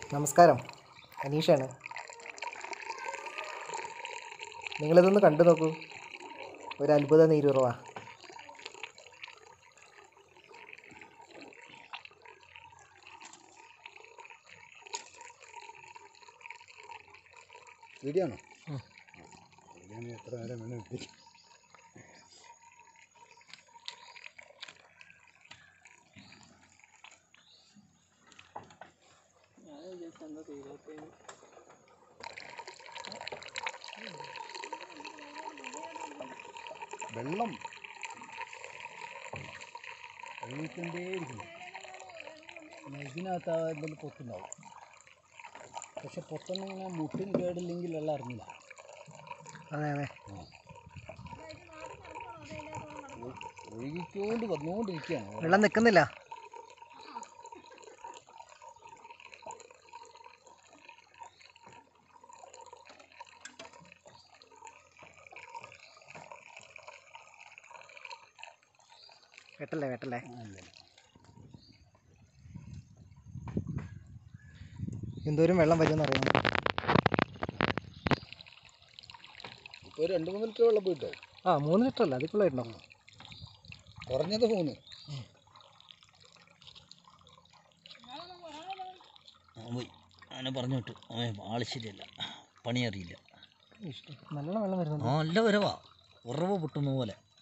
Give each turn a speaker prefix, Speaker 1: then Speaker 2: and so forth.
Speaker 1: നമസ്കാരം അനീഷാണ് നിങ്ങളിതൊന്ന് കണ്ടു നോക്കൂ ഒരു അത്ഭുത നീരുറവാ
Speaker 2: വീഡിയോ ആണോ
Speaker 1: ഉം.
Speaker 2: വീഡിയോ എത്ര നേരം വേണം കിട്ടി വെള്ളം ഒഴുകിക്കൊണ്ടേയിരിക്കുന്നു പിന്നെ ഇതിനകത്ത് ആ എന്തെങ്കിലും പൊത്തുണ്ടാവും പക്ഷെ പൊത്തൊന്നും ഇങ്ങനെ മുട്ടിന് കേടില്ലെങ്കിൽ വെള്ളം അറിഞ്ഞില്ല
Speaker 1: അതെ അതെ
Speaker 2: ഒഴുകിക്കൊണ്ട് വന്നുകൊണ്ടിരിക്കുകയാണ്
Speaker 1: വെള്ളം നിൽക്കുന്നില്ല വെട്ടല്ലേ വെട്ടല്ലേ
Speaker 2: അല്ലേ
Speaker 1: എന്തോരം വെള്ളം വരുമെന്ന് അറിയാം
Speaker 2: ഇപ്പോൾ രണ്ട് മൂന്ന് ലിറ്റർ വെള്ളം പോയിട്ടോ
Speaker 1: ആ മൂന്ന് ലിറ്റർ അല്ല അതിക്കുള്ളായിട്ടുണ്ടോ
Speaker 2: കുറഞ്ഞത് മൂന്ന്
Speaker 3: പോയി അവനെ പറഞ്ഞു വിട്ടു അവൻ ആള് ശരിയല്ല പണി അറിയില്ല
Speaker 1: ഇഷ്ടം നല്ലോണം വെള്ളം വരുന്നുണ്ട്
Speaker 3: നല്ല വരവാ ഉറവ് പൊട്ടുന്ന പോലെ